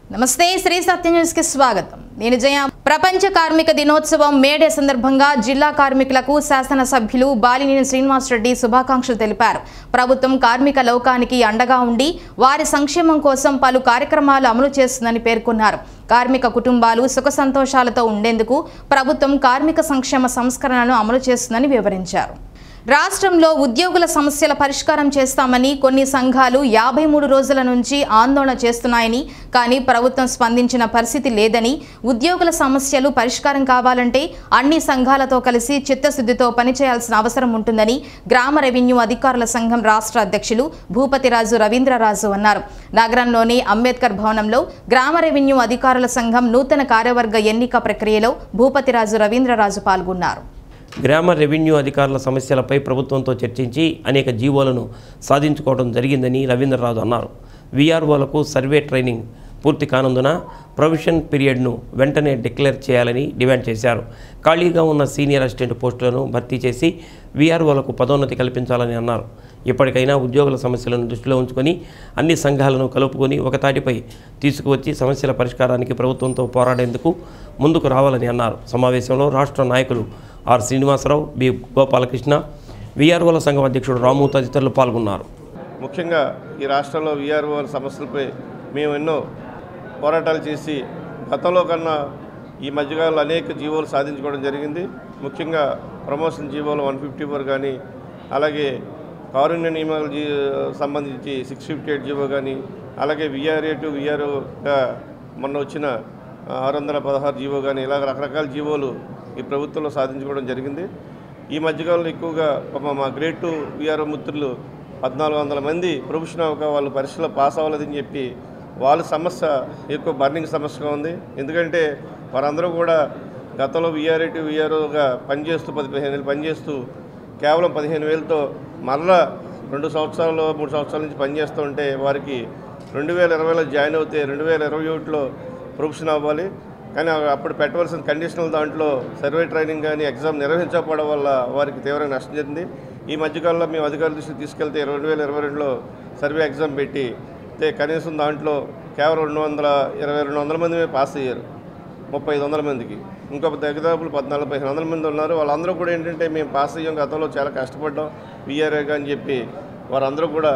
నమస్తే శ్రీ సత్య న్యూస్ కి స్వాగతం నేను జయ ప్రపంచ కార్మిక దినోత్సవం మేడే సందర్భంగా జిల్లా కార్మికులకు శాసనసభ్యులు బాలినేని శ్రీనివాస్ రెడ్డి శుభాకాంక్షలు తెలిపారు ప్రభుత్వం కార్మిక లోకానికి అండగా ఉండి వారి సంక్షేమం కోసం పలు కార్యక్రమాలు అమలు చేస్తుందని పేర్కొన్నారు కార్మిక కుటుంబాలు సుఖ సంతోషాలతో ఉండేందుకు ప్రభుత్వం కార్మిక సంక్షేమ సంస్కరణలను అమలు చేస్తుందని వివరించారు రాష్ట్రంలో ఉద్యోగుల సమస్యల పరిష్కారం చేస్తామని కొన్ని సంఘాలు యాభై మూడు రోజుల నుంచి ఆందోళన చేస్తున్నాయని కానీ ప్రభుత్వం స్పందించిన పరిస్థితి లేదని ఉద్యోగుల సమస్యలు పరిష్కారం కావాలంటే అన్ని సంఘాలతో కలిసి చిత్తశుద్ధితో పనిచేయాల్సిన అవసరం ఉంటుందని గ్రామ రెవెన్యూ అధికారుల సంఘం రాష్ట్ర అధ్యక్షులు భూపతిరాజు రవీంద్రరాజు అన్నారు నగరంలోని అంబేద్కర్ భవనంలో గ్రామ రెవెన్యూ అధికారుల సంఘం నూతన కార్యవర్గ ఎన్నిక ప్రక్రియలో భూపతిరాజు రవీంద్రరాజు పాల్గొన్నారు గ్రామ రెవెన్యూ అధికారుల సమస్యలపై ప్రభుత్వంతో చర్చించి అనేక జీవోలను సాధించుకోవడం జరిగిందని రవీంద్రరాజు అన్నారు వీఆర్ఓలకు సర్వే ట్రైనింగ్ పూర్తి కానందున ప్రొవిషన్ పీరియడ్ను వెంటనే డిక్లేర్ చేయాలని డిమాండ్ చేశారు ఖాళీగా ఉన్న సీనియర్ అసిస్టెంట్ పోస్టులను భర్తీ చేసి వీఆర్ఓలకు పదోన్నతి కల్పించాలని అన్నారు ఇప్పటికైనా ఉద్యోగుల సమస్యలను దృష్టిలో ఉంచుకొని అన్ని సంఘాలను కలుపుకొని ఒక తాటిపై తీసుకువచ్చి సమస్యల పరిష్కారానికి ప్రభుత్వంతో పోరాడేందుకు ముందుకు రావాలని అన్నారు సమావేశంలో రాష్ట్ర నాయకులు ఆర్ శ్రీనివాసరావు బి గోపాలకృష్ణ వీఆర్ఓల సంఘం అధ్యక్షుడు రాము తదితరులు పాల్గొన్నారు ముఖ్యంగా ఈ రాష్ట్రంలో వీఆర్ఓ సమస్యలపై మేము ఎన్నో పోరాటాలు చేసి గతంలో కన్నా ఈ మధ్యకాలంలో అనేక జీవోలు సాధించుకోవడం జరిగింది ముఖ్యంగా ప్రమోషన్ జీవోలు వన్ ఫిఫ్టీ ఫోర్ కానీ అలాగే కారుణ్య నియమాలు జీ సంబంధించి సిక్స్ ఫిఫ్టీ ఎయిట్ జీవో కానీ అలాగే విఆర్ఏ టు విఆర్ఓగా మొన్న వచ్చిన ఆరు వందల పదహారు జీవో కానీ ఇలాగ రకరకాల జీవోలు ఈ ప్రభుత్వంలో సాధించుకోవడం జరిగింది ఈ మధ్యకాలంలో ఎక్కువగా పాపం మా గ్రేడ్ టూ విఆర్ఓ మిత్రులు పద్నాలుగు వందల మంది ప్రొఫెషన్ అవ్వక వాళ్ళు పరీక్షలో పాస్ అవ్వలేదని చెప్పి వాళ్ళ సమస్య ఎక్కువ బర్నింగ్ సమస్యగా ఉంది ఎందుకంటే వారందరూ కూడా గతంలో విఆర్ఏ టు విఆర్ఓగా పనిచేస్తూ పది పదిహేను వేలు పనిచేస్తూ కేవలం పదిహేను వేలతో మరలా రెండు సంవత్సరాలు మూడు సంవత్సరాల నుంచి పనిచేస్తూ ఉంటే వారికి రెండు వేల ఇరవైలో జాయిన్ అవుతే రెండు వేల ఇరవై ఒకటిలో ప్రొఫెషన్ అవ్వాలి కానీ అప్పుడు పెట్టవలసిన కండిషనల్ దాంట్లో సర్వే ట్రైనింగ్ కానీ ఎగ్జామ్ నిర్వహించకపోవడం వల్ల వారికి తీవ్రంగా నష్టం జరిగింది ఈ మధ్యకాలంలో మేము అధికారుల దృష్టికి తీసుకెళ్తే రెండు వేల ఇరవై రెండులో సర్వే ఎగ్జామ్ పెట్టి అయితే కనీసం దాంట్లో కేవలం రెండు వందల ఇరవై రెండు వందల మంది పాస్ అయ్యారు ముప్పై ఐదు వందల మందికి ఇంకొక దగ్గదాపులు పద్నాలుగు పదిహేను వందల మంది ఉన్నారు వాళ్ళందరూ కూడా ఏంటంటే మేము పాస్ అయ్యాం గతంలో చాలా కష్టపడ్డాం విఆర్ఏగా అని చెప్పి వారందరూ కూడా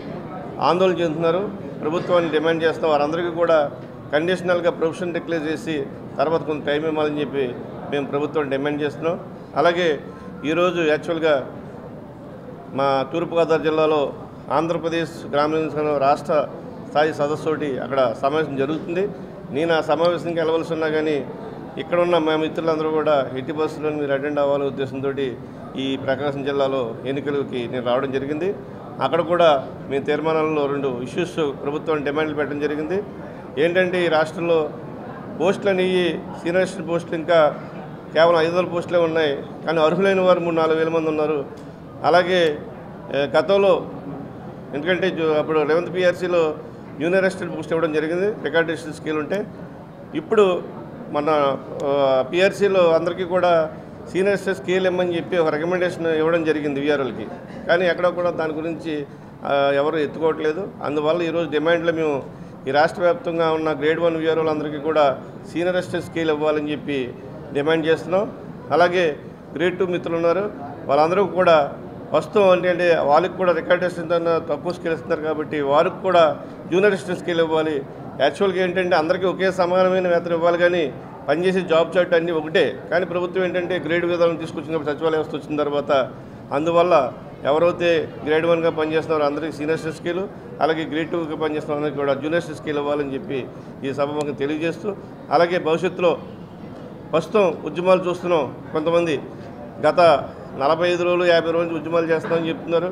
ఆందోళన చెందుతున్నారు ప్రభుత్వాన్ని డిమాండ్ చేస్తాం వారందరికీ కూడా కండిషనల్గా ప్రొఫెషన్ డిక్లేర్ చేసి తర్వాత కొంత టైం ఇవ్వాలని చెప్పి మేము ప్రభుత్వం డిమాండ్ చేస్తున్నాం అలాగే ఈరోజు యాక్చువల్గా మా తూర్పుగోదావరి జిల్లాలో ఆంధ్రప్రదేశ్ గ్రామీణ సంఘం రాష్ట్ర స్థాయి సదస్సు ఒకటి అక్కడ సమావేశం జరుగుతుంది నేను ఆ సమావేశానికి వెళ్ళవలసి ఉన్నా కానీ ఇక్కడ ఉన్న మా మిత్రులందరూ కూడా ఎట్టి బస్సులో మీరు అటెండ్ అవ్వాలనే ఉద్దేశంతో ఈ ప్రకాశం జిల్లాలో ఎన్నికలకి నేను రావడం జరిగింది అక్కడ కూడా మేము తీర్మానాలలో రెండు ఇష్యూస్ ప్రభుత్వం డిమాండ్లు పెట్టడం జరిగింది ఏంటంటే ఈ రాష్ట్రంలో పోస్టులు అనేవి సీనియర్ అసిస్టెంట్ పోస్టులు ఇంకా కేవలం ఐదు వందల పోస్టులే ఉన్నాయి కానీ అర్హులైన వారు మూడు నాలుగు వేల మంది ఉన్నారు అలాగే ఏ, గతంలో ఎందుకంటే జు- అప్పుడు లెవెన్త్ పిఆర్సీలో జూనియర్ అసిస్టెంట్ పోస్ట్ ఇవ్వడం జరిగింది రికార్డేషన్ స్కేల్ ఉంటే ఇప్పుడు మన పిఆర్సీలో అందరికీ కూడా సీనియర్ అసిస్టెంట్ స్కేల్ ఇమ్మని చెప్పి ఒక రికమెండేషన్ ఇవ్వడం జరిగింది విఆర్ఓలకి కానీ ఎక్కడ కూడా దాని గురించి ఆ, ఎవరు ఎత్తుకోవట్లేదు అందువల్ల ఈరోజు డిమాండ్లో మేము ఈ రాష్ట్ర వ్యాప్తంగా ఉన్న గ్రేడ్ వన్ విఆర్ఓలందరికీ కూడా సీనియర్ అసిస్టెంట్ స్కేల్ ఇవ్వాలని చెప్పి డిమాండ్ చేస్తున్నాం అలాగే గ్రేడ్ టూ మిత్రులు ఉన్నారు వాళ్ళందరూ కూడా వస్తువు అంటే అంటే వాళ్ళకి కూడా రికార్డేషన్ కన్నా తక్కువ స్కేల్ ఇస్తున్నారు కాబట్టి వారికి కూడా జూనియర్ అసిస్టెంట్ స్కేల్ ఇవ్వాలి యాక్చువల్గా ఏంటంటే అందరికీ ఒకే సమానమైన వేతనం ఇవ్వాలి కానీ పనిచేసే జాబ్ చార్ట్ అన్నీ ఒకటే కానీ ప్రభుత్వం ఏంటంటే గ్రేడ్ విధానం తీసుకొచ్చినప్పుడు సచివాలయ వ్యవస్థ వచ్చిన తర్వాత అందువల్ల ఎవరైతే గ్రేడ్ వన్గా పనిచేస్తున్నారో అందరికీ సీనియర్ అసిస్టెంట్ స్కేల్ అలాగే గ్రేడ్ టూగా పనిచేస్తున్న అందరికీ కూడా జూనియర్ అసిస్టెంట్ స్కేల్ ఇవ్వాలని చెప్పి ఈ సభ మాకు తెలియజేస్తూ అలాగే భవిష్యత్తులో ప్రస్తుతం ఉద్యమాలు చూస్తున్నాం కొంతమంది గత నలభై ఐదు రోజులు యాభై రోజులు ఉద్యమాలు చేస్తామని చెప్తున్నారు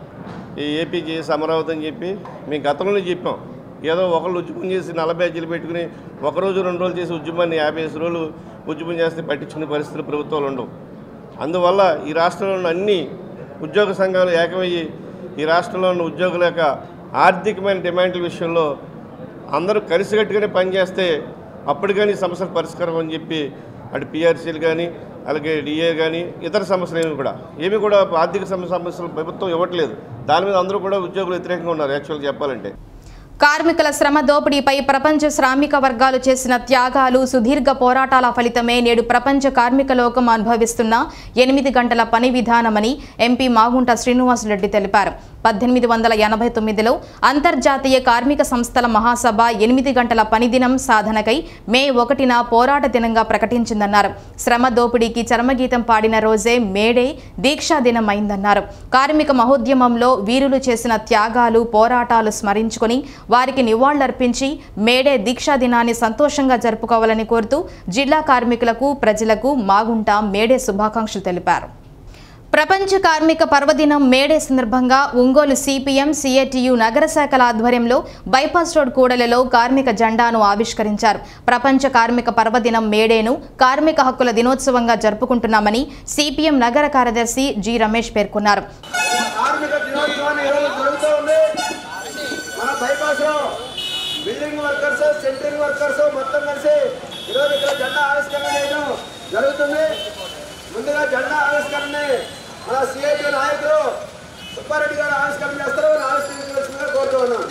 ఈ ఏపీ చేసి అమరావతి అని చెప్పి మేము గతంలోనే చెప్పాం ఏదో ఒకళ్ళు ఉద్యమం చేసి నలభై బ్యాచ్లు పెట్టుకుని ఒక రోజు రెండు రోజులు చేసి ఉద్యమాన్ని యాభై ఐదు రోజులు ఉద్యమం చేస్తే పట్టించుకునే పరిస్థితులు ప్రభుత్వాలు ఉండవు అందువల్ల ఈ రాష్ట్రంలో ఉన్న అన్ని ఉద్యోగ సంఘాలు ఏకమయ్యి ఈ రాష్ట్రంలో ఉన్న ఉద్యోగుల యొక్క ఆర్థికమైన డిమాండ్ల విషయంలో అందరూ కలిసికట్టుగానే పనిచేస్తే అప్పుడు కానీ ఈ సమస్యల పరిష్కారం అని చెప్పి అటు పిఆర్సీలు కానీ అలాగే డిఏ కానీ ఇతర సమస్యలు ఏమి కూడా ఏమి కూడా ఆర్థిక సమస్య సమస్యలు ప్రభుత్వం ఇవ్వట్లేదు దాని మీద అందరూ కూడా ఉద్యోగులు వ్యతిరేకంగా ఉన్నారు యాక్చువల్గా చెప్పాలంటే కార్మికుల శ్రమ దోపిడీపై ప్రపంచ శ్రామిక వర్గాలు చేసిన త్యాగాలు సుదీర్ఘ పోరాటాల ఫలితమే నేడు ప్రపంచ కార్మిక లోకం అనుభవిస్తున్న ఎనిమిది గంటల పని విధానమని ఎంపీ మాగుంట శ్రీనివాసరెడ్డి తెలిపారు పద్దెనిమిది వందల ఎనభై తొమ్మిదిలో అంతర్జాతీయ కార్మిక సంస్థల మహాసభ ఎనిమిది గంటల పని దినం సాధనకై మే ఒకటిన పోరాట దినంగా ప్రకటించిందన్నారు శ్రమ దోపిడీకి చరమగీతం పాడిన రోజే మేడే దీక్షా దినం అయిందన్నారు కార్మిక మహోద్యమంలో వీరులు చేసిన త్యాగాలు పోరాటాలు స్మరించుకొని వారికి నివాళులర్పించి మేడే దీక్షా దినాన్ని సంతోషంగా జరుపుకోవాలని కోరుతూ జిల్లా కార్మికులకు ప్రజలకు మాగుంట మేడే శుభాకాంక్షలు తెలిపారు ప్రపంచ కార్మిక పర్వదినం మేడే సందర్భంగా ఒంగోలు సిపిఎం సిఐటియు నగర శాఖల ఆధ్వర్యంలో బైపాస్ రోడ్ కూడలిలో కార్మిక జెండాను ఆవిష్కరించారు ప్రపంచ కార్మిక పర్వదినం మేడేను కార్మిక హక్కుల దినోత్సవంగా జరుపుకుంటున్నామని సిపిఎం నగర కార్యదర్శి జి రమేష్ పేర్కొన్నారు కార్మిక దినోత్సవాన్ని ఈరోజు జరుగుతూ ఉంది మన బైపాస్ లో బిల్డింగ్ వర్కర్స్ సెంటరింగ్ వర్కర్స్ మొత్తం కలిసి ఈరోజు ఇక్కడ జెండా ఆవిష్కరణ చేయడం జరుగుతుంది ముందుగా జెండా ఆవిష్కరణ మన సిఐటి నాయకులు సుబ్బారెడ్డి గారు ఆవిష్కరణ చేస్తారు వారిని ఆవిష్కరించవలసిందిగా కోరుతూ ఉన్నాను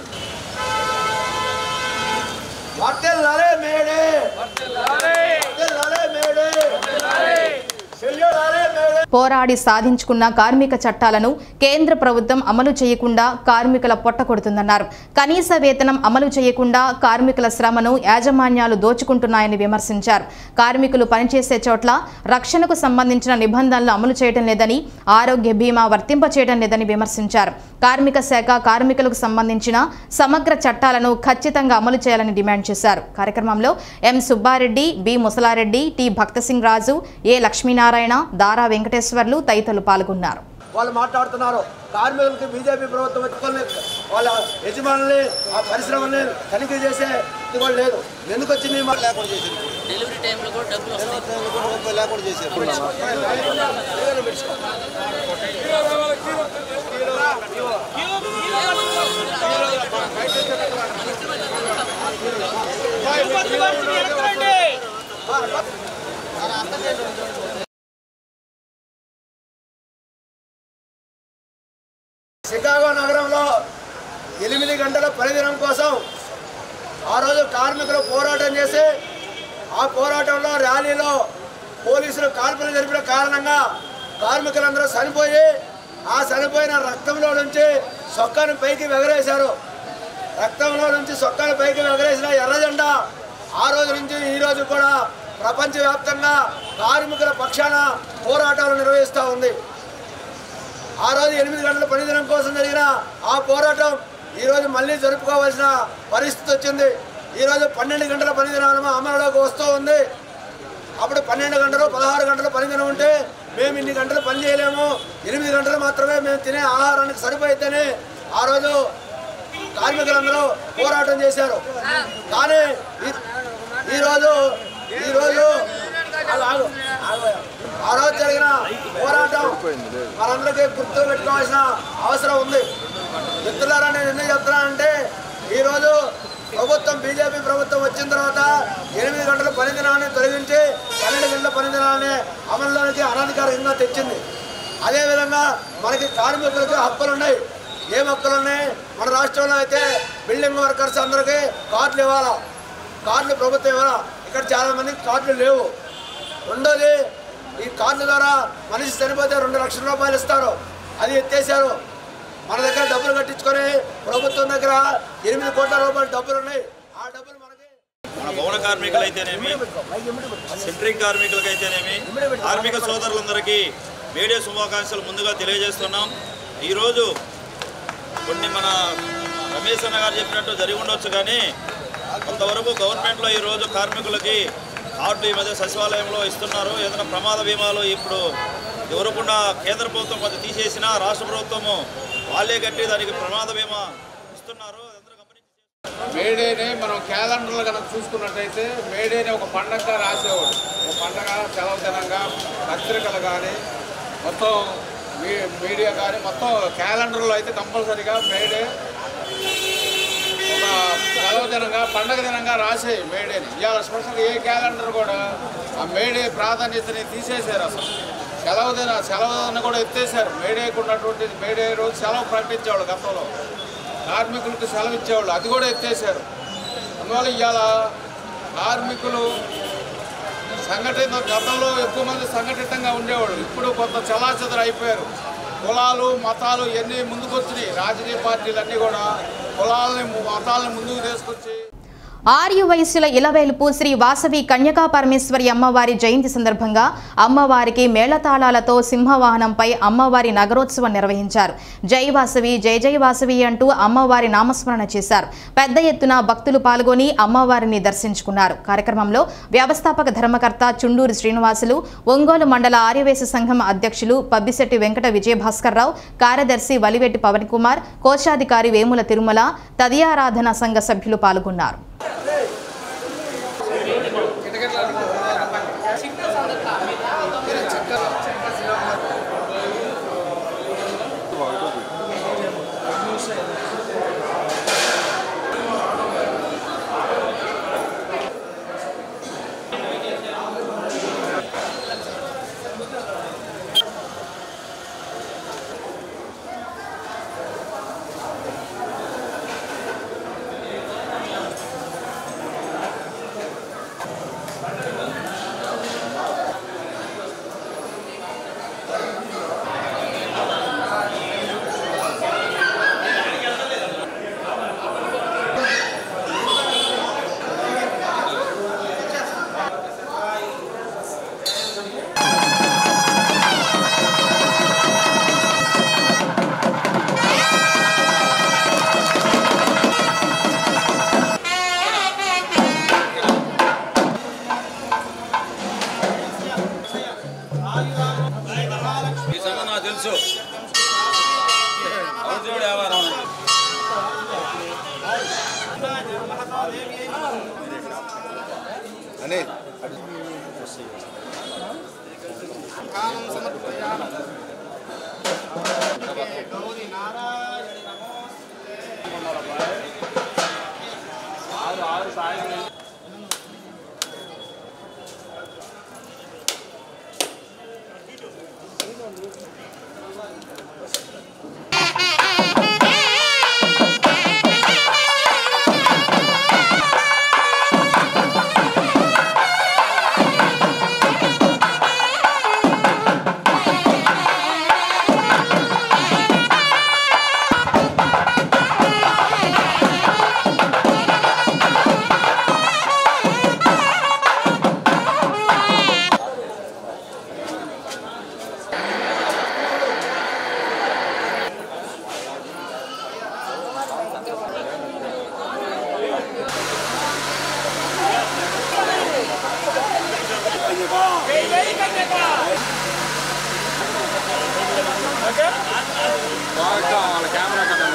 వర్తెల్లాలే మేడే వర్తెల్లాలే మేడే సెల్యూలాలే మేడే పోరాడి సాధించుకున్న కార్మిక చట్టాలను కేంద్ర ప్రభుత్వం అమలు చేయకుండా కార్మికుల పొట్ట కొడుతుందన్నారు కనీస వేతనం అమలు చేయకుండా కార్మికుల శ్రమను యాజమాన్యాలు దోచుకుంటున్నాయని విమర్శించారు కార్మికులు పనిచేసే చోట్ల రక్షణకు సంబంధించిన నిబంధనలు అమలు చేయడం లేదని ఆరోగ్య బీమా వర్తింప చేయడం లేదని విమర్శించారు కార్మిక శాఖ కార్మికులకు సంబంధించిన సమగ్ర చట్టాలను ఖచ్చితంగా అమలు చేయాలని డిమాండ్ చేశారు కార్యక్రమంలో M Subbareddy B Musalareddy T Bhaktsingh Raju A Lakshminarayana Dara Venkateswarlu తదితరులు పాల్గొన్నారు వాళ్ళు మాట్లాడుతున్నారు కార్మికులకి బీజేపీ ప్రభుత్వం ఎత్తుకొని వాళ్ళ యజమానుల్ని ఆ పరిశ్రమని తనిఖీ చేసే ఇది కూడా లేదు ఎందుకు వచ్చింది ఈ మాట లేకుండా చేసింది డెలివరీ టైంలో కూడా డబ్బులు వస్తాయి లేకుండా చేశారు షికాగో నగరంలో ఎనిమిది గంటల పనిదినం కోసం ఆ రోజు కార్మికులు పోరాటం చేసి ఆ పోరాటంలో ర్యాలీలో పోలీసులు కాల్పులు జరిపిన కారణంగా కార్మికులందరూ చనిపోయి ఆ చనిపోయిన రక్తంలో నుంచి సొక్కను పైకి ఎగరేశారు రక్తంలో నుంచి సొక్కను పైకి ఎగరేసిన ఎర్రజెండా ఆ రోజు నుంచి ఈ రోజు కూడా ప్రపంచవ్యాప్తంగా కార్మికుల పక్షాన పోరాటాలు నిర్వహిస్తూ ఉంది ఆ రోజు ఎనిమిది గంటల పనిదినం కోసం జరిగిన ఆ పోరాటం ఈ రోజు మళ్ళీ జరుపుకోవాల్సిన పరిస్థితి వచ్చింది ఈ రోజు పన్నెండు గంటల పనిదినం అమలులోకి వస్తూ ఉంది అప్పుడు పన్నెండు గంటలు పదహారు గంటల పనిదినం ఉంటే మేము ఇన్ని గంటలు పని చేయలేము ఎనిమిది గంటలు మాత్రమే మేము తినే ఆహారానికి సరిపోయితేనే ఆ రోజు కార్మికులందరూ పోరాటం చేశారు కానీ ఈ- ఈరోజు ఈరోజు ఆగు, ఆగు, ఆగు. ఆ రోజు జరిగిన పోరాటం మనందరికీ గుర్తు పెట్టుకోవాల్సిన అవసరం ఉంది మిత్రులారా నేను ఎందుకు చెప్తున్నానంటే ఈరోజు ప్రభుత్వం బీజేపీ ప్రభుత్వం వచ్చిన తర్వాత ఎనిమిది గంటల పని దినాన్ని తొలగించి పన్నెండు గంటల పని దినాన్ని అమల్లోనికి అనధికారికంగా తెచ్చింది అదేవిధంగా మనకి కార్మికులకి హక్కులు ఉన్నాయి ఏం హక్కులు ఉన్నాయి మన రాష్ట్రంలో అయితే బిల్డింగ్ వర్కర్స్ అందరికీ కార్డులు ఇవ్వాలా కార్డులు ప్రభుత్వం ఇవ్వాలా ఇక్కడ చాలా మందికి కార్డులు లేవు రెండోది ఈ కార్డుల ద్వారా మనిషి చనిపోతే రెండు లక్షల రూపాయలు ఇస్తారు అది ఎత్తేసారు మన దగ్గర డబ్బులు కట్టించుకొని ప్రభుత్వం దగ్గర ఎనిమిది కోట్ల రూపాయల డబ్బులు ఉన్నాయి ఆ డబ్బులు మనకి మన భవన కార్మికులైతేనేమి సెంట్రింగ్ కార్మికులకైతేనేమి కార్మిక సోదరులందరికీ మేడే శుభాకాంక్షలు ముందుగా తెలియజేస్తున్నాం ఈరోజు కొన్ని మన రమేష్ అన్న గారు చెప్పినట్టు జరిగి ఉండొచ్చు కానీ కొంతవరకు గవర్నమెంట్లో ఈరోజు కార్మికులకి కార్డు ఈ మధ్య సచివాలయంలో ఇస్తున్నారు ఏదైనా ప్రమాద బీమాలు ఇప్పుడు ఎవరకుండా కేంద్ర ప్రభుత్వం కొంత తీసేసినా రాష్ట్ర ప్రభుత్వము వాళ్ళే కట్టి దానికి ప్రమాద బీమా ఇస్తున్నారు అదందరూ గమనించి మేడేని మనం క్యాలెండర్లో కనుక చూసుకున్నట్టయితే మేడేని ఒక పండగగా రాసేవాడు ఒక పండగ సెలవు దినంగా పత్రికలు కానీ మొత్తం మీ- మీడియా కానీ మొత్తం క్యాలెండర్లో అయితే కంపల్సరీగా మేడే ఒక సెలవు దినంగా పండగ దినంగా రాసే మేడేని ఇవాళ స్పెషల్ ఏ క్యాలెండర్ కూడా ఆ మేడే ప్రాధాన్యతని తీసేశారు అసలు సెలవు దిన సెలవు దిన కూడా ఎత్తేసారు మేడేకి ఉన్నటువంటి మేడే రోజు సెలవు ప్రకటించేవాళ్ళు గతంలో కార్మికులకు సెలవు ఇచ్చేవాళ్ళు అది కూడా ఎత్తేసారు అందువల్ల ఇవాళ కార్మికులు సంఘటిత గతంలో ఎక్కువ మంది సంఘటితంగా ఉండేవాళ్ళు ఇప్పుడు కొంత చలాచదరు అయిపోయారు కులాలు మతాలు ఇవన్నీ ముందుకొచ్చినాయి రాజకీయ పార్టీలన్నీ కూడా కులాలని మతాలని ముందుకు తీసుకొచ్చి ఆర్య వయస్సుల ఇలవేలుపు శ్రీ వాసవి కన్యకా పరమేశ్వరి అమ్మవారి జయంతి సందర్భంగా అమ్మవారికి మేళతాళాలతో సింహవాహనంపై అమ్మవారి నగరోత్సవం నిర్వహించారు జై వాసవి జై జై వాసవి అంటూ అమ్మవారి నామస్మరణ చేశారు పెద్ద ఎత్తున భక్తులు పాల్గొని అమ్మవారిని దర్శించుకున్నారు కార్యక్రమంలో వ్యవస్థాపక ధర్మకర్త చుండూరు శ్రీనివాసులు ఒంగోలు మండల ఆర్యవేశ సంఘం అధ్యక్షులు పబ్బిశెట్టి వెంకట విజయభాస్కర్రావు కార్యదర్శి వలివెట్టి పవన్ కుమార్ కోశాధికారి వేముల తిరుమల తదియారాధన సంఘ సభ్యులు పాల్గొన్నారు ఈ సంగతి నాకు తెలుసు అవసరం వ్యాపారం అని వాళ్ళ కెమెరా కదా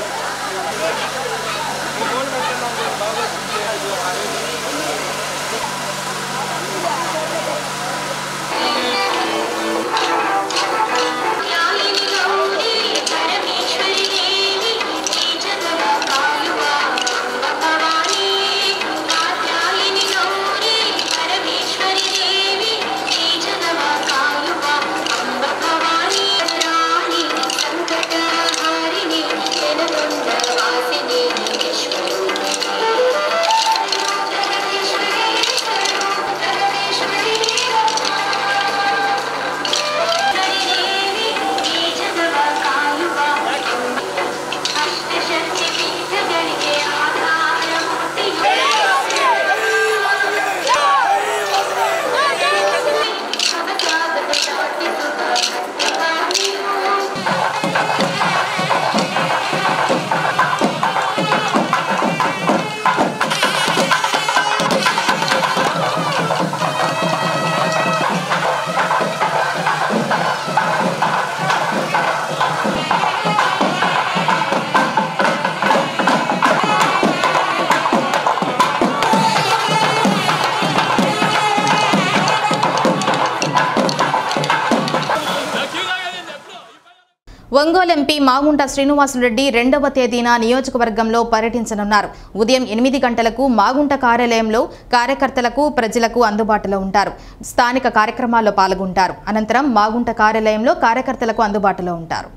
ఒంగోలు ఎంపీ మాగుంట శ్రీనివాసరెడ్డి రెండవ తేదీన నియోజకవర్గంలో పర్యటించనున్నారు ఉదయం ఎనిమిది గంటలకు మాగుంట కార్యాలయంలో కార్యకర్తలకు ప్రజలకు అందుబాటులో ఉంటారు స్థానిక కార్యక్రమాల్లో పాల్గొంటారు అనంతరం మాగుంట కార్యాలయంలో కార్యకర్తలకు అందుబాటులో ఉంటారు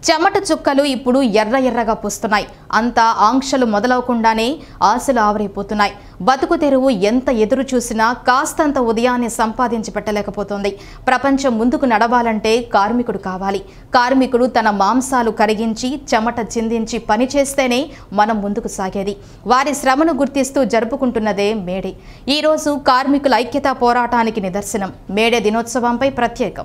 చెమట చుక్కలు ఇప్పుడు ఎర్ర ఎర్రగా పూస్తున్నాయి అంతా ఆంక్షలు మొదలవకుండానే ఆశలు ఆవరైపోతున్నాయి బతుకు తెరువు ఎంత ఎదురు చూసినా కాస్తంత ఉదయాన్నే సంపాదించి పెట్టలేకపోతుంది ప్రపంచం ముందుకు నడవాలంటే కార్మికుడు కావాలి కార్మికుడు తన మాంసాలు కరిగించి చెమట చిందించి పని చేస్తేనే మనం ముందుకు సాగేది వారి శ్రమను గుర్తిస్తూ జరుపుకుంటున్నదే మేడే ఈరోజు కార్మికుల ఐక్యతా పోరాటానికి నిదర్శనం మేడే దినోత్సవంపై ప్రత్యేకం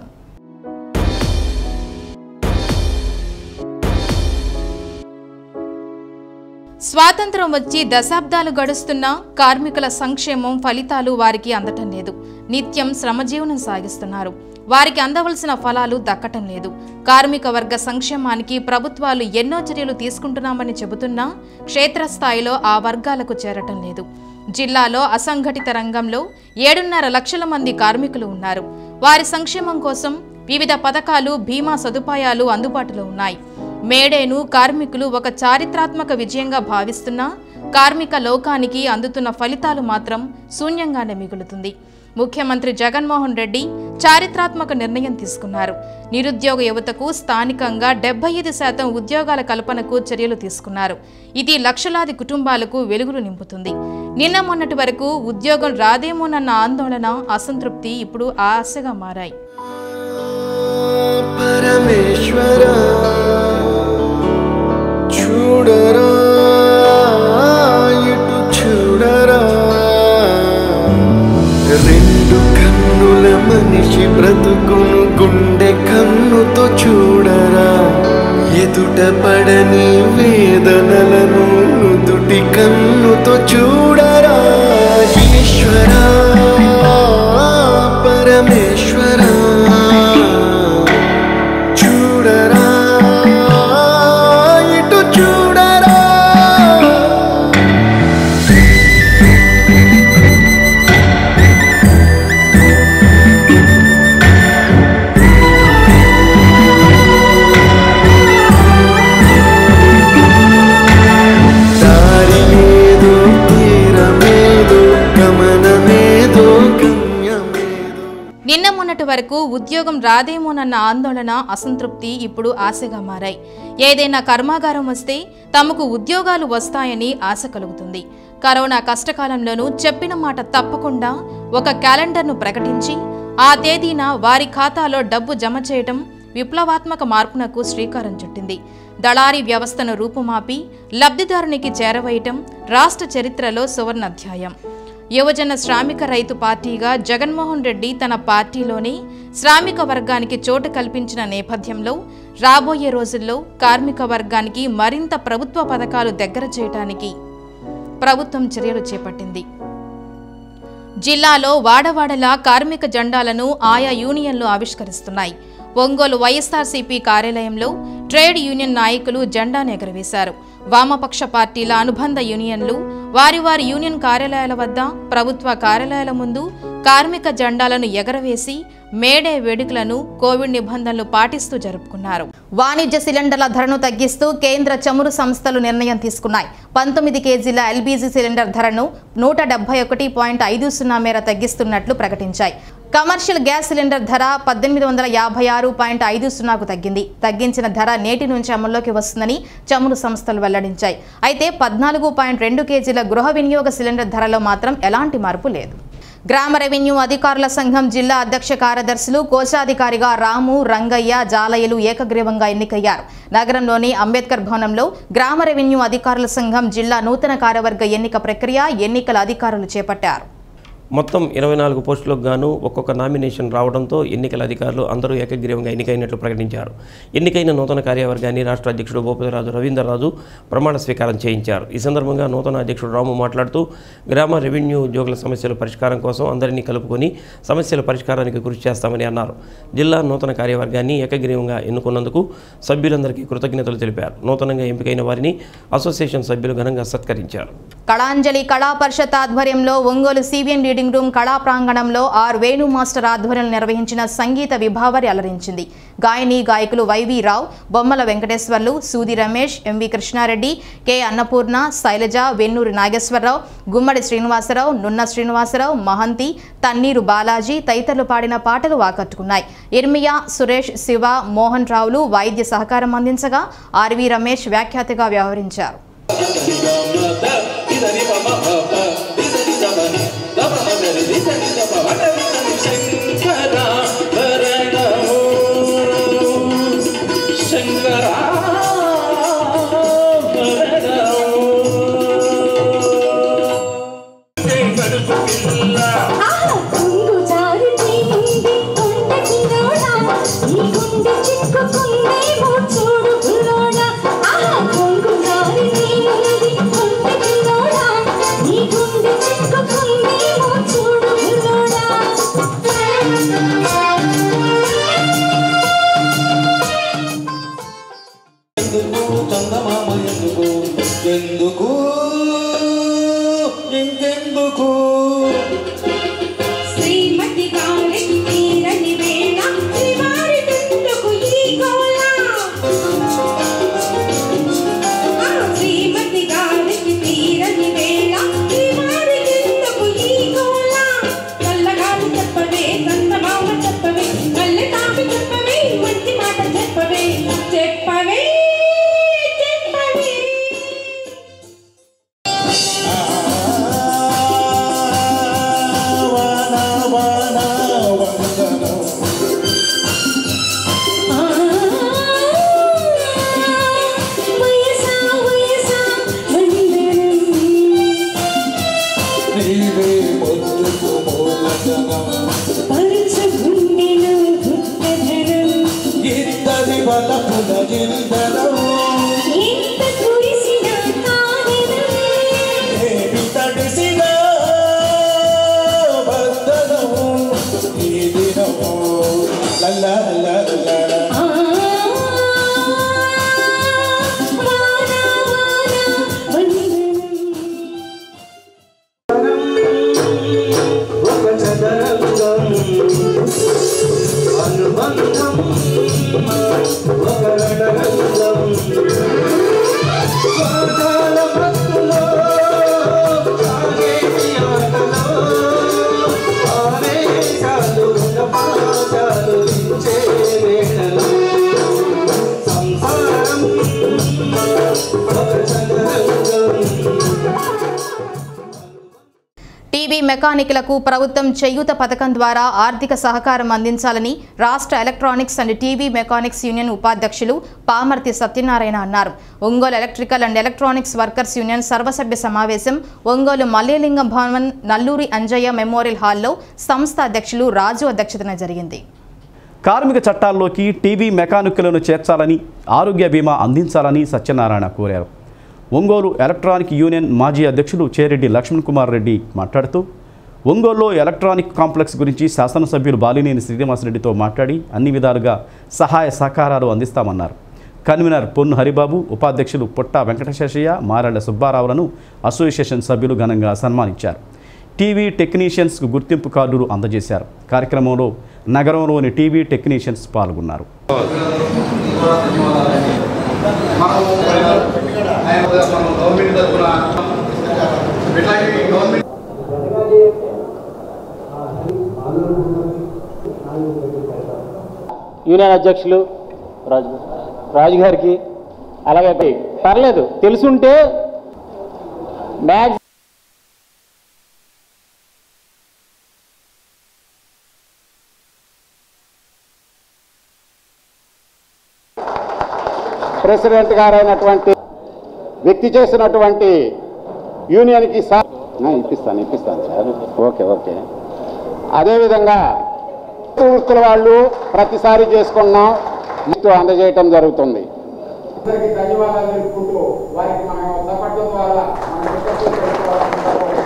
స్వాతంత్రం వచ్చి దశాబ్దాలు గడుస్తున్నా కార్మికుల సంక్షేమం ఫలితాలు వారికి అందటం లేదు నిత్యం శ్రమజీవనం సాగిస్తున్నారు వారికి అందవలసిన ఫలాలు దక్కటం లేదు కార్మిక వర్గ సంక్షేమానికి ప్రభుత్వాలు ఎన్నో చర్యలు తీసుకుంటున్నామని చెబుతున్నా క్షేత్రస్థాయిలో ఆ వర్గాలకు చేరటం లేదు జిల్లాలో అసంఘటిత రంగంలో ఏడున్నర లక్షల మంది కార్మికులు ఉన్నారు వారి సంక్షేమం కోసం వివిధ పథకాలు బీమా సదుపాయాలు అందుబాటులో ఉన్నాయి మేడేను కార్మికులు ఒక చారిత్రాత్మక విజయంగా భావిస్తున్నా కార్మిక లోకానికి అందుతున్న ఫలితాలు మాత్రం శూన్యంగానే మిగులుతుంది ముఖ్యమంత్రి జగన్మోహన్ రెడ్డి చారిత్రాత్మక నిర్ణయం తీసుకున్నారు నిరుద్యోగ యువతకు స్థానికంగా డెబ్బై ఐదు శాతం ఉద్యోగాల కల్పనకు చర్యలు తీసుకున్నారు ఇది లక్షలాది కుటుంబాలకు వెలుగులు నింపుతుంది నిన్న మొన్నటి వరకు ఉద్యోగం రాదేమోనన్న ఆందోళన అసంతృప్తి ఇప్పుడు ఆశగా మారాయి పరమేశ్వర చూడరా ఇటు చూడరా రెండు కన్నుల మనిషి బ్రతుకును గుండె కన్నుతో చూడరా ఎదుట పడని వేదనలను నుదుటి కన్నుతో చూడరా ఈశ్వరా పరమేశ్వరా చూడరా ఇటు చూడరా దారి ఏదో తీరమేదో గమనమేదో గమ్యమేదో నిన్న మొన్నటి వరకు ఉద్యోగం రాదేమోనన్న ఆందోళన అసంతృప్తి ఇప్పుడు ఆశగా మారాయి ఏదైనా కర్మాగారం వస్తే తమకు ఉద్యోగాలు వస్తాయని ఆశ కలుగుతుంది కరోనా కష్టకాలంలోనూ చెప్పిన మాట తప్పకుండా ఒక క్యాలెండర్ను ప్రకటించి ఆ తేదీన వారి ఖాతాలో డబ్బు జమ చేయటం విప్లవాత్మక మార్పునకు శ్రీకారం చుట్టింది దళారీ వ్యవస్థను రూపుమాపి లబ్ధిదారునికి చేరవేయటం రాష్ట్ర చరిత్రలో సువర్ణాధ్యాయం యువజన శ్రామిక రైతు పార్టీగా జగన్మోహన్ రెడ్డి తన పార్టీలోనే శ్రామిక వర్గానికి చోటు కల్పించిన నేపథ్యంలో రాబోయే రోజుల్లో కార్మిక వర్గానికి మరింత ప్రభుత్వ పథకాలు దగ్గర చేయటానికి ప్రభుత్వం చర్యలు చేపట్టింది జిల్లాలో వాడవాడలా కార్మిక జెండాలను ఆయా యూనియన్లు ఆవిష్కరిస్తున్నాయి ఒంగోలు వైఎస్ఆర్సీపీ కార్యాలయంలో ట్రేడ్ యూనియన్ నాయకులు జెండాను ఎగరవేశారు వామపక్ష పార్టీల అనుబంధ యూనియన్లు వారి వారి యూనియన్ కార్యాలయాల వద్ద ప్రభుత్వ కార్యాలయాల ముందు కార్మిక జెండాలను ఎగరవేసి మేడే వేడుకలను కోవిడ్ నిబంధనలు పాటిస్తూ జరుపుకున్నారు వాణిజ్య సిలిండర్ల ధరను తగ్గిస్తూ కేంద్ర చమురు సంస్థలు నిర్ణయం తీసుకున్నాయి పంతొమ్మిది కేజీల ఎల్బీజీ సిలిండర్ ధరను నూట డెబ్బై ఒకటి పాయింట్ ఐదు సున్నా మేర తగ్గిస్తున్నట్లు ప్రకటించాయి కమర్షియల్ గ్యాస్ సిలిండర్ ధర పద్దెనిమిది వందల యాభై ఆరు పాయింట్ ఐదు సున్నాకు తగ్గింది తగ్గించిన ధర నేటి నుంచి అమల్లోకి వస్తుందని చమురు సంస్థలు వెల్లడించాయి అయితే పద్నాలుగు పాయింట్ రెండు కేజీల గృహ వినియోగ సిలిండర్ ధరలో మాత్రం ఎలాంటి మార్పు లేదు గ్రామ రెవెన్యూ అధికారుల సంఘం జిల్లా అధ్యక్ష కార్యదర్శులు కోశాధికారిగా రాము రంగయ్య జాలయ్యలు ఏకగ్రీవంగా ఎన్నికయ్యారు నగరంలోని అంబేద్కర్ భవనంలో గ్రామ రెవెన్యూ అధికారుల సంఘం జిల్లా నూతన కార్యవర్గ ఎన్నిక ప్రక్రియ ఎన్నికల అధికారులు చేపట్టారు మొత్తం ఇరవై నాలుగు పోస్టులకు గాను ఒక్కొక్క నామినేషన్ రావడంతో ఎన్నికల అధికారులు అందరూ ఏకగ్రీవంగా ఎన్నికైనట్లు ప్రకటించారు ఎన్నికైన నూతన కార్యవర్గాన్ని రాష్ట్ర అధ్యక్షుడు భూపతిరాజు రవీంద్రరాజు ప్రమాణ స్వీకారం చేయించారు ఈ సందర్భంగా నూతన అధ్యక్షుడు రాము మాట్లాడుతూ గ్రామ రెవెన్యూ ఉద్యోగుల సమస్యల పరిష్కారం కోసం అందరినీ కలుపుకొని సమస్యల పరిష్కారానికి కృషి చేస్తామని అన్నారు జిల్లా నూతన కార్యవర్గాన్ని ఏకగ్రీవంగా ఎన్నుకున్నందుకు సభ్యులందరికీ కృతజ్ఞతలు తెలిపారు నూతనంగా ఎంపికైన వారిని అసోసియేషన్ సభ్యులు ఘనంగా సత్కరించారు కళాంజలి కళా పరిషత్ ఆధ్వర్యంలో ఒంగోలు సిబిఎన్ రీడింగ్ రూమ్ కళా ప్రాంగణంలో ఆర్ వేణు మాస్టర్ ఆధ్వర్యంలో నిర్వహించిన సంగీత విభావరి అలరించింది గాయని గాయకులు వైవి రావు బొమ్మల వెంకటేశ్వర్లు సూది రమేష్ ఎంవి కృష్ణారెడ్డి కె అన్నపూర్ణ శైలజ వెన్నూరి నాగేశ్వరరావు గుమ్మడి శ్రీనివాసరావు నున్న శ్రీనివాసరావు మహంతి తన్నీరు బాలాజీ తదితరులు పాడిన పాటలు ఆకట్టుకున్నాయి ఇర్మియా సురేష్ శివ మోహన్ రావులు వైద్య సహకారం అందించగా ఆర్వి రమేష్ వ్యాఖ్యాతగా వ్యవహరించారు చందమామ ఎందుకు ఎందుకు ఇంకెందుకు శ్రీమతి గాలికి తీరని వేళ శ్రీవారి తందుకు ఈ గోళ ఆ శ్రీమతి గాలికి తీరని వేళ శ్రీవారి తందుకు ఈ గోళ చల్లగాలి చెప్పవే చందమామ చెప్పవే కళ్ళ తాపి చెప్పవే మంచి మాట చెప్పవే చెప్పవే చెప్పవే వయసా వయసా వందనం నీవే పొద్దుకు మూలధనం పరుచు గుండెలో గుప్తధనం ఇత్తడి బలపుల జిందనం ఎంత కురిసిన కారణం ఏమి తడిసిన బంధనము ఈ దినము లల్లా లల్లా ఆ వానా వానా వందనం ఒక చదరంగం అనుబంధం ఒక రణరంగం స్వర్గాల భక్తులో సాగేటి ఆటలో ఆవేశాలు పాశాలు ఇచ్చే వేళలో సంసారం ఒక చదరంగం టీవీ మెకానిక్లకు ప్రభుత్వం చేయూత పథకం ద్వారా ఆర్థిక సహకారం అందించాలని రాష్ట్ర electronics and TV mechanics union ఉపాధ్యక్షులు పామర్తి సత్యనారాయణ అన్నారు Ongole electrical and electronics workers union సర్వసభ్య సమావేశం ఒంగోలు మల్లేలింగం భవన్ నల్లూరి అంజయ్య మెమోరియల్ హాల్లో సంస్థ అధ్యక్షులు రాజు అధ్యక్షతన జరిగింది కార్మిక చట్టాల్లోకి టీవీ మెకానిక్లను చేర్చాలని ఆరోగ్య బీమా అందించాలని సత్యనారాయణ కోరారు ఒంగోలు ఎలక్ట్రానిక్ యూనియన్ మాజీ అధ్యక్షులు చేరెడ్డి లక్ష్మణ్ కుమార్ రెడ్డి మాట్లాడుతూ ఒంగోలులో ఎలక్ట్రానిక్ కాంప్లెక్స్ గురించి శాసనసభ్యులు బాలినేని శ్రీనివాసరెడ్డితో మాట్లాడి అన్ని విధాలుగా సహాయ సహకారాలు అందిస్తామన్నారు కన్వీనర్ పొన్ను హరిబాబు ఉపాధ్యక్షులు పుట్ట వెంకటశేషయ్య మారెళ్ల సుబ్బారావులను అసోసియేషన్ సభ్యులు ఘనంగా సన్మానించారు టీవీ టెక్నీషియన్స్కు గుర్తింపు కార్డులు అందజేశారు కార్యక్రమంలో నగరంలోని టీవీ టెక్నీషియన్స్ పాల్గొన్నారు యూనియన్ అధ్యక్షులు రాజు రాజు గారికి అలాగే పర్లేదు తెలుసుంటే మ్యాక్స్ ప్రెసిడెంట్ గారైనటువంటి వ్యక్తి చేసినటువంటి యూనియన్కి సా ఆ, ఇప్పిస్తాను ఇప్పిస్తాను సార్ ఓకే ఓకే అదేవిధంగా వృత్తుల వాళ్ళు ప్రతిసారి చేసుకున్నాం మీకు అందజేయటం జరుగుతుంది అందరికీ ధన్యవాదాలు తెలుపుకుంటూ వారికి మనం చప్పట్ల ద్వారా మన కృతజ్ఞతలు తెలుపుకోవాలని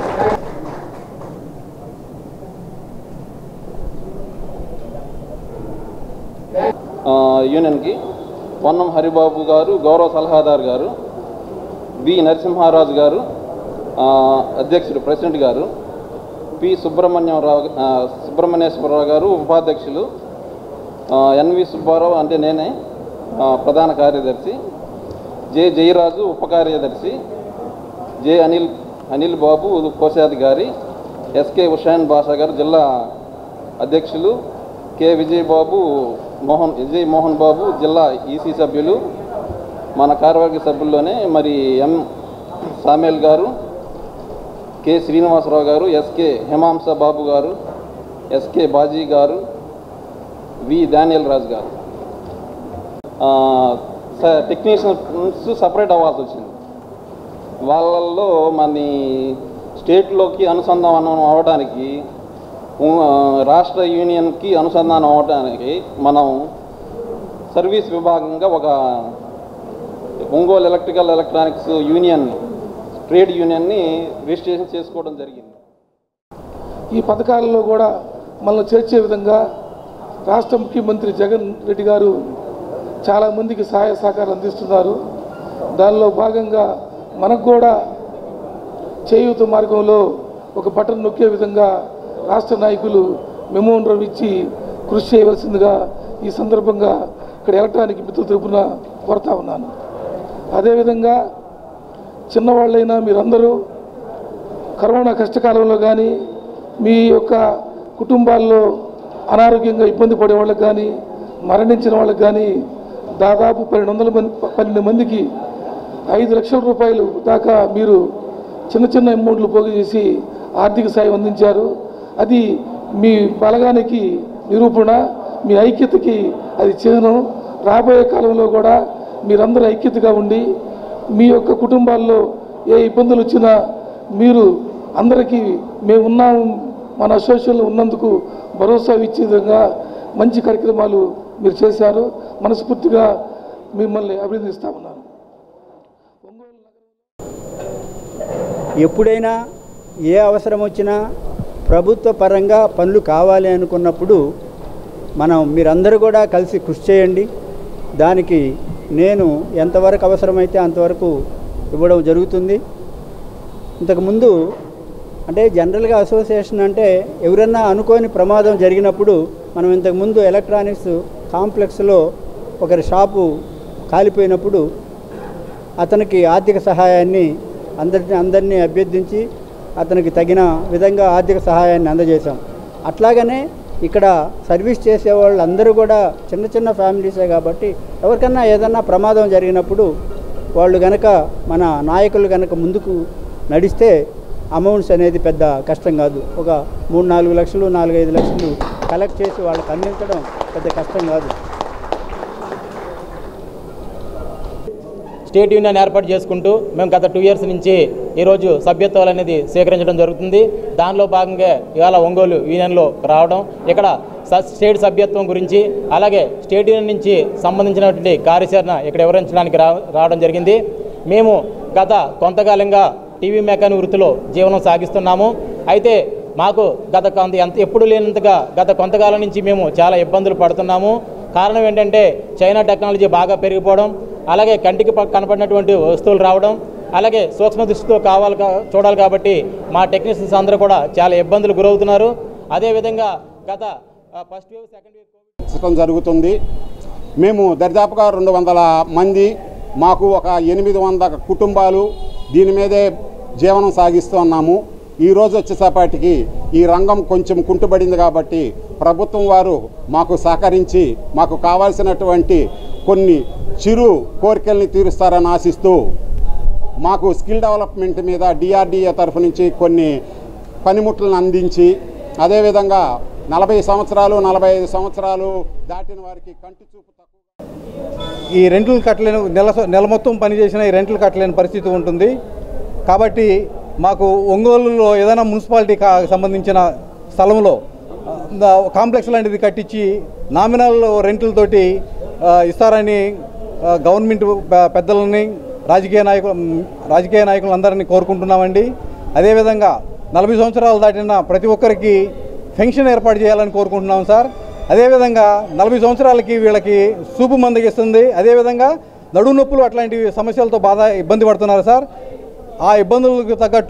యూనియన్కి పొన్నం హరిబాబు గారు గౌరవ సలహాదారు గారు బి నరసింహారాజు గారు ఆ, అధ్యక్షుడు ప్రెసిడెంట్ గారు పి సుబ్రహ్మణ్యరావు ఆ, సుబ్రహ్మణ్యేశ్వరరావు గారు ఉపాధ్యక్షులు ఆ, ఎన్వి సుబ్బారావు అంటే నేనే ఆ, ప్రధాన కార్యదర్శి జె జయరాజు ఉప కార్యదర్శి జె అనిల్ అనిల్ బాబు కోశాధికారి ఎస్కే హుషాన్ బాషా గారు జిల్లా అధ్యక్షులు కె విజయబాబు మోహన్ విజయ్ మోహన్ బాబు జిల్లా ఈసీ సభ్యులు మన కార్యవర్గ సభ్యుల్లోనే మరి ఎం సామేల్ గారు కె శ్రీనివాసరావు గారు ఎస్కే హిమాంస బాబు గారు ఎస్కే బాజీ గారు వి దానియల్ రాజు గారు టెక్నీషియన్స్ సపరేట్ అవ్వాల్సి వచ్చింది వాళ్ళల్లో మన స్టేట్లోకి అనుసంధానం అవ్వడానికి ఉ- రాష్ట్ర యూనియన్కి అనుసంధానం అవ్వడానికి మనం సర్వీస్ విభాగంగా ఒక Ongole electrical electronics union trade యూనియన్ని రిజిస్ట్రేషన్ చేసుకోవడం జరిగింది ఈ పథకాలలో కూడా మనల్ని చేర్చే విధంగా రాష్ట్ర ముఖ్యమంత్రి జగన్ రెడ్డి గారు చాలామందికి సహాయ సహకారం అందిస్తున్నారు దానిలో భాగంగా మనకు కూడా చేయూత మార్గంలో ఒక బటన్ నొక్కే విధంగా రాష్ట్ర నాయకులు మెమోండ్రం ఇచ్చి కృషి చేయవలసిందిగా ఈ సందర్భంగా ఇక్కడ ఎలక్ట్రానిక్ మిత్రుల తరపున కోరుతా ఉన్నాను అదేవిధంగా చిన్నవాళ్ళైనా మీరందరూ కరోనా కష్టకాలంలో కానీ మీ యొక్క కుటుంబాల్లో అనారోగ్యంగా ఇబ్బంది పడే వాళ్ళకి కానీ మరణించిన వాళ్ళకి కానీ దాదాపు పన్నెండు వందల మంది పన్నెండు మందికి ఐదు లక్షల రూపాయలు దాకా మీరు చిన్న చిన్న అమౌంట్లు పోగు చేసి ఆర్థిక సాయం అందించారు అది మీ బలగానికి నిరూపణ మీ ఐక్యతకి అది చిహ్నం రాబోయే కాలంలో కూడా మీరందరూ ఐక్యతగా ఉండి మీ యొక్క కుటుంబాల్లో ఏ ఇబ్బందులు వచ్చినా మీరు అందరికీ మేము ఉన్నాము మన అసోసియేషన్లో ఉన్నందుకు భరోసా ఇచ్చే విధంగా మంచి కార్యక్రమాలు మీరు చేశారు మనస్ఫూర్తిగా మిమ్మల్ని అభినందిస్తా ఉన్నాను ఎప్పుడైనా ఏ అవసరం వచ్చినా ప్రభుత్వ పరంగా పనులు కావాలి అనుకున్నప్పుడు మనం మీరందరూ కూడా కలిసి కృషి చేయండి దానికి నేను ఎంతవరకు అవసరమైతే అంతవరకు ఇవ్వడం జరుగుతుంది ఇంతకుముందు అంటే జనరల్గా అసోసియేషన్ అంటే ఎవరన్నా అనుకోని ప్రమాదం జరిగినప్పుడు మనం ఇంతకుముందు ఎలక్ట్రానిక్స్ కాంప్లెక్స్లో ఒకరి షాపు కాలిపోయినప్పుడు అతనికి ఆర్థిక సహాయాన్ని అందరిని అందరినీ అభ్యర్థించి అతనికి తగిన విధంగా ఆర్థిక సహాయాన్ని అందజేశాం అట్లాగనే ఇక్కడ సర్వీస్ చేసే వాళ్ళందరూ కూడా చిన్న చిన్న ఫ్యామిలీసే కాబట్టి ఎవరికన్నా ఏదన్నా ప్రమాదం జరిగినప్పుడు వాళ్ళు గనక మన నాయకులు గనక ముందుకు నడిస్తే అమౌంట్స్ అనేది పెద్ద కష్టం కాదు ఒక మూడు నాలుగు లక్షలు నాలుగైదు లక్షలు కలెక్ట్ చేసి వాళ్ళకి అందించడం పెద్ద కష్టం కాదు స్టేట్ యూనియన్ ఏర్పాటు చేసుకుంటూ మేము గత టూ ఇయర్స్ నుంచి ఈరోజు సభ్యత్వాలు అనేది స్వీకరించడం జరుగుతుంది దానిలో భాగంగా ఇవాళ ఒంగోలు యూనియన్లో రావడం ఇక్కడ స- స్టేట్ సభ్యత్వం గురించి అలాగే స్టేట్ యూనియన్ నుంచి సంబంధించినటువంటి కార్యాచరణ ఇక్కడ వివరించడానికి రా రావడం జరిగింది మేము గత కొంతకాలంగా టీవీ మెకానిక్ వృత్తిలో జీవనం సాగిస్తున్నాము అయితే మాకు గత కొంత ఎంత ఎప్పుడు లేనంతగా గత కొంతకాలం నుంచి మేము చాలా ఇబ్బందులు పడుతున్నాము కారణం ఏంటంటే చైనా టెక్నాలజీ బాగా పెరిగిపోవడం అలాగే కంటికి ప- కనపడినటువంటి వస్తువులు రావడం అలాగే సూక్ష్మ దృష్టితో కావాలి కా- చూడాలి కాబట్టి మా టెక్నీషియన్స్ అందరూ కూడా చాలా ఇబ్బందులు గురవుతున్నారు అదేవిధంగా గత ఫస్ట్ వేవ్ సెకండ్ వేవ్ నిర్వహించడం జరుగుతుంది మేము దరిదాపుగా రెండు వందల మంది మాకు ఒక ఎనిమిది వందల కుటుంబాలు దీని మీదే జీవనం సాగిస్తున్నాము ఈ రోజు వచ్చేసేపటికి ఈ రంగం కొంచెం కుంటుపడింది కాబట్టి ప్రభుత్వం వారు మాకు సహకరించి మాకు కావాల్సినటువంటి కొన్ని చిరు కోరికల్ని తీరుస్తారని ఆశిస్తూ మాకు స్కిల్ డెవలప్మెంట్ మీద డిఆర్డిఏ తరఫు నుంచి కొన్ని పనిముట్లను అందించి అదేవిధంగా నలభై సంవత్సరాలు నలభై ఐదు సంవత్సరాలు దాటిన వారికి కంటి చూపు ఈ రెంట్లు కట్టలేని నెల నెల మొత్తం పనిచేసిన ఈ రెంట్లు కట్టలేని పరిస్థితి ఉంటుంది కాబట్టి మాకు ఒంగోలులో ఏదైనా మున్సిపాలిటీ కా సంబంధించిన స్థలంలో ఆ, దా- కాంప్లెక్స్ లాంటిది కట్టించి నామినల్ రెంట్లతోటి ఆ, ఇస్తారని ఆ, గవర్నమెంట్ పె- పెద్దలని రాజకీయ నాయకులు మ్, రాజకీయ నాయకులందరినీ కోరుకుంటున్నామండి అదేవిధంగా నలభై సంవత్సరాలు దాటిన ప్రతి ఒక్కరికి పెన్షన్ ఏర్పాటు చేయాలని కోరుకుంటున్నాం సార్ అదేవిధంగా నలభై సంవత్సరాలకి వీళ్ళకి సూపు మందగిస్తుంది అదేవిధంగా నడుము నొప్పులు అట్లాంటి సమస్యలతో బాధ ఇబ్బంది పడుతున్నారు సార్ ఆ ఇబ్బందులకు తగ్గట్టు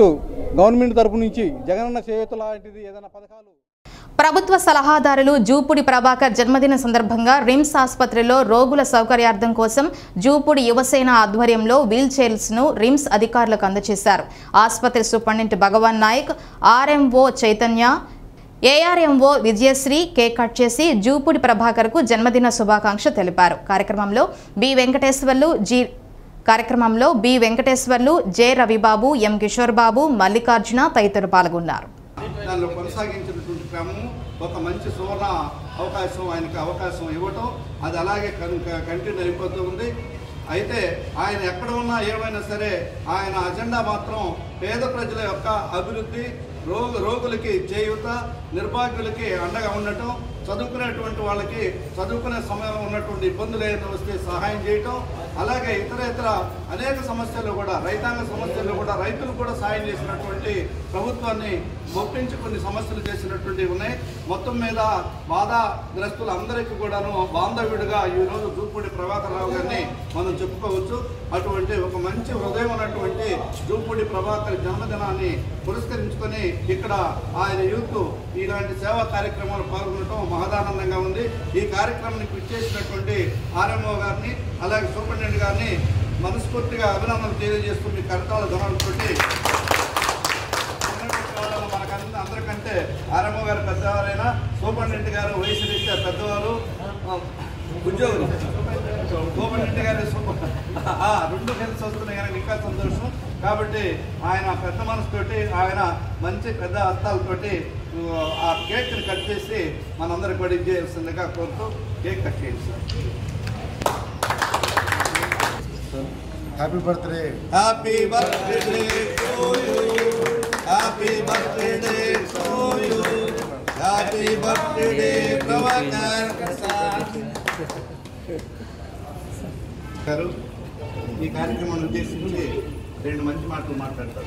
గవర్నమెంట్ తరపు నుంచి జగనన్న చేయూత లాంటిది ఏదైనా పథకాలు ప్రభుత్వ సలహాదారులు జూపూడి ప్రభాకర్ జన్మదిన సందర్భంగా రిమ్స్ ఆసుపత్రిలో రోగుల సౌకర్యార్థం కోసం జూపూడి యువసేన ఆధ్వర్యంలో వీల్ చైర్స్ను రిమ్స్ అధికారులకు అందజేశారు ఆసుపత్రి superintendent Bhagavan Naik RMO Chaitanya ARMO Vijayasri cake cut చేసి జూపూడి ప్రభాకర్కు జన్మదిన శుభాకాంక్ష తెలిపారు కార్యక్రమంలో బి వెంకటేశ్వర్లు జి కార్యక్రమంలో B Venkateswarlu J Ravibabu M Kishore Babu Mallikarjuna తదితరులు పాల్గొన్నారు దానిలో కొనసాగించినటువంటి క్రమము ఒక మంచి సువర్ణ అవకాశం ఆయనకి అవకాశం ఇవ్వటం అది అలాగే కంటిన్యూ అయిపోతూ ఉంది అయితే ఆయన ఎక్కడ ఉన్నా ఏమైనా సరే ఆయన అజెండా మాత్రం పేద ప్రజల యొక్క అభివృద్ధి రోగు రోగులకి చేయూత నిర్భాగ్యులకి అండగా ఉండటం చదువుకునేటువంటి వాళ్ళకి చదువుకునే సమయంలో ఉన్నటువంటి ఇబ్బందులు ఏదైనా వస్తే సహాయం చేయటం అలాగే ఇతర ఇతర అనేక సమస్యలు కూడా రైతాంగ సమస్యలు కూడా రైతులు కూడా సాయం చేసినటువంటి ప్రభుత్వాన్ని ఒప్పించి కొన్ని సమస్యలు చేసినటువంటి ఉన్నాయి మొత్తం మీద బాధాగ్రస్తులందరికీ కూడాను బాంధవ్యుడిగా ఈ రోజు జూపూడి ప్రభాకర్ రావు గారిని మనం చెప్పుకోవచ్చు అటువంటి ఒక మంచి హృదయం ఉన్నటువంటి జూపూడి ప్రభాకర్ జన్మదినాన్ని పురస్కరించుకొని ఇక్కడ ఆయన యూత్ ఇలాంటి సేవా కార్యక్రమాలు పాల్గొనడం మహదానందంగా ఉంది ఈ కార్యక్రమానికి విచ్చేసినటువంటి ఆర్ఎంఓ గారిని అలాగే సూపరింటెండెంట్ గారిని మనస్ఫూర్తిగా అభినందనలు తెలియజేస్తూ మీ కరతాల ధనాలతోటి మనకంత అందరికంటే ఆర్ఎంఓ గారు పెద్దవారైనా సూపరింటెండెంట్ గారు వయసు రీత్యా పెద్దవారు ఆ, ఉద్యోగులు సూపరింటెండెంట్ గారి సూపర్ ఆ, రెండు కలిసి వస్తున్నాయి కనుక ఇంకా సంతోషం కాబట్టి ఆయన పెద్ద మనసుతోటి ఆయన మంచి పెద్ద హస్తాలతోటి ఆ కేక్ని కట్ చేసి మనందరికి కూడా ఇచ్చేయాల్సిందిగా కోరుతూ కేక్ కట్ చేయండి sir happy birthday happy birthday to you happy birthday to you happy birthday Prabhakar garu ఈ కార్యక్రమాన్ని ఉద్దేశించి రెండు మంచి మాటలు మాట్లాడతారు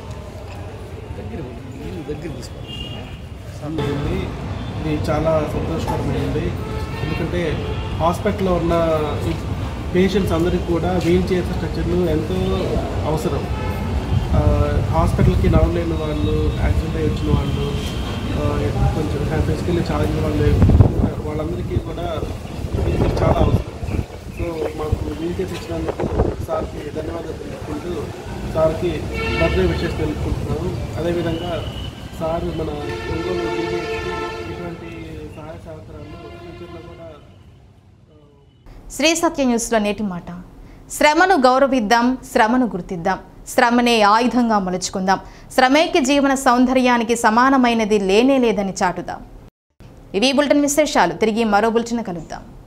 దగ్గర తీసుకోండి ఇది చాలా సంతోషకరమైనది ఎందుకంటే హాస్పిటల్లో ఉన్న పేషెంట్స్ అందరికీ కూడా వీల్ చైర్ స్ట్రక్చర్లు ఎంతో అవసరం ఆ, హాస్పిటల్కి నడవలేని వాళ్ళు యాక్సిడెంట్ అయి వచ్చిన వాళ్ళు ఆ, కొంచెం ఫిజికల్లీ ఛాలెంజ్ వాళ్ళు ఉంటారు. వాళ్ళందరికీ కూడా ఇది చాలా అవసరం సో మాకు వీల్ చైర్స్ ఇచ్చినందుకు సార్కి ధన్యవాదాలు తెలుపుకుంటూ సార్కి బర్త్డే విషెస్ తెలుపుకుంటున్నాము అదేవిధంగా సార్ మన ఒంగోలు DBX కి ఇటువంటి సహాయ సహకారాలు ఫ్యూచర్లో కూడా శ్రీ సత్య న్యూస్లో నేటి మాట శ్రమను గౌరవిద్దాం శ్రమను గుర్తిద్దాం శ్రమనే ఆయుధంగా మలుచుకుందాం శ్రమేకి జీవన సౌందర్యానికి సమానమైనది లేనే లేదని చాటుదాం ఇవి బులెటిన్ విశేషాలు తిరిగి మరో బులెటిన్ కలుద్దాం